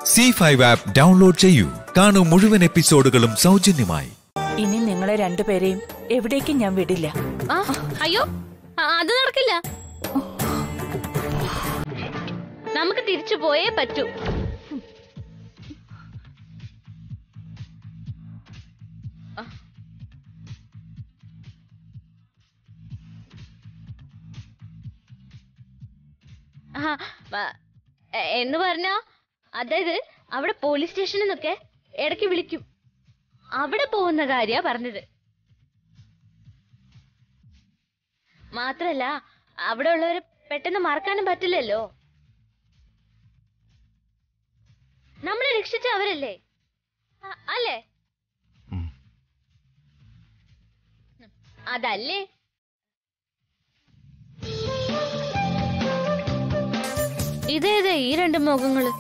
C five app download ചെയ്യൂ കാണൂ മുഴുവൻ എപ്പിസോഡുകളും സൗജന്യമായി ഇനി നിങ്ങളെ രണ്ടുപേരെയും എവിടേക്കും ഞാൻ വിടില്ല ആ അയ്യോ ആ, അത് നടക്കില്ല നമുക്ക് തിരിച്ചു പോയേ പറ്റൂ ആ, ആ, എ- എന്ന് പറഞ്ഞാ അതായത് അവിടെ പോലീസ് സ്റ്റേഷനിൽ നിന്നൊക്കെ ഇടയ്ക്ക് വിളിക്കും അവിടെ പോകുന്ന കാര്യ പറഞ്ഞത് മാത്രല്ല അവിടെ ഉള്ളവരെ പെട്ടെന്ന് മറക്കാനും പറ്റില്ലല്ലോ നമ്മളെ രക്ഷിച്ച അവരല്ലേ അ- അല്ലേ അതല്ലേ ഇതേതേ ഈ രണ്ട് മുഖങ്ങള്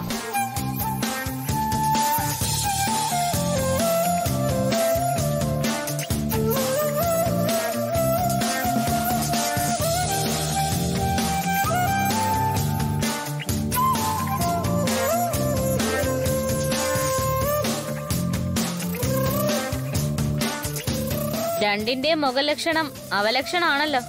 രണ്ടിന്റെയും മുഖലക്ഷണം അവലക്ഷണാണല്ലോ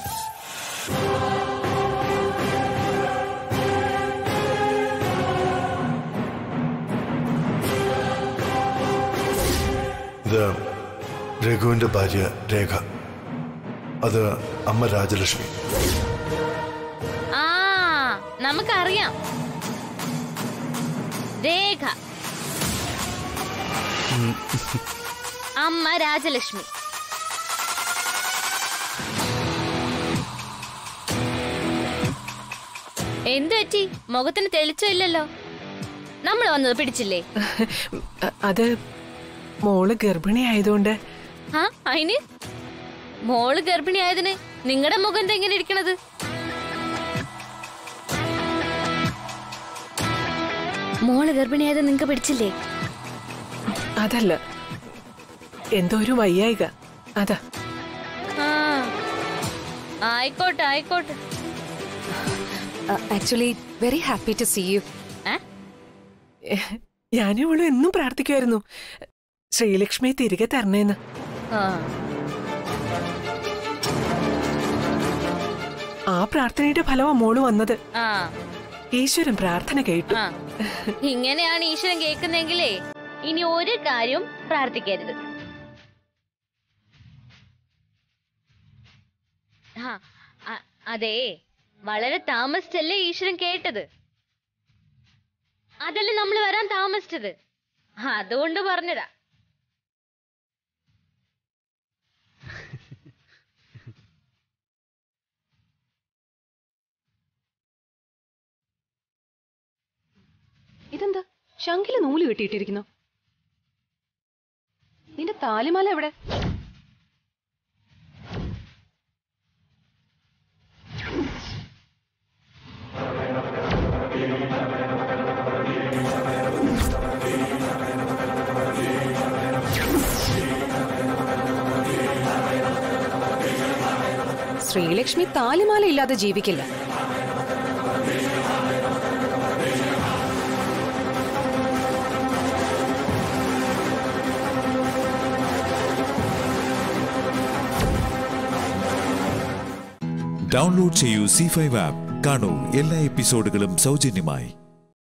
ഇത് രഘുവിന്റെ ഭാര്യ രേഖ അത് അമ്മ രാജലക്ഷ്മി ആ നമുക്കറിയാം രേഖ അമ്മ രാജലക്ഷ്മി എന്തു പറ്റി മുഖത്തിന് തെളിച്ചമില്ലല്ലോ നമ്മൾ വന്നത് പിടിച്ചില്ലേ അ- അത് മോള് ഗർഭിണി ആയതുകൊണ്ട് ആ അയിന് മോള് ഗർഭിണിയായതിന് നിങ്ങളുടെ മുഖം എന്താ എങ്ങനെ ഇരിക്കണത് മോള് ഗർഭിണിയായത് നിങ്ങക്ക് പിടിച്ചില്ലേ അതല്ല എന്തോ ഒരു വയ്യായിക അതാ ആ ആയിക്കോട്ടെ ആയിക്കോട്ടെ actually very happy to see you ഏ? ഞാനും ഇവളും എന്നും പ്രാർത്ഥിക്കുമായിരുന്നു ശ്രീലക്ഷ്മിയെ തിരികെ തരണേന്ന് ആ ആ പ്രാർത്ഥനയുടെ ഫലമാ മോള് വന്നത് ആ ഈശ്വരൻ പ്രാർത്ഥന കേട്ടു ആ ഇങ്ങനെയാണ് ഈശ്വരൻ കേൾക്കുന്നെങ്കിലേ ഇനി ഒരു കാര്യവും പ്രാർത്ഥിക്കരുത് ആ അ- അതെ വളരെ താമസിച്ചല്ലേ ഈശ്വരൻ കേട്ടത് അതല്ലേ നമ്മൾ വരാൻ താമസിച്ചത് അതുകൊണ്ട് പറഞ്ഞതാ ഇതെന്താ ശങ്കില് നൂല് കെട്ടിയിട്ടിരിക്കുന്നു നിന്റെ താലിമാല എവിടെ ശ്രീലക്ഷ്മി താലിമാല ഇല്ലാതെ ജീവിക്കില്ല ഡൗൺലോഡ് ചെയ്യൂ സി ഫൈവ് ആപ്പ് കാണൂ എല്ലാ എപ്പിസോഡുകളും സൗജന്യമായി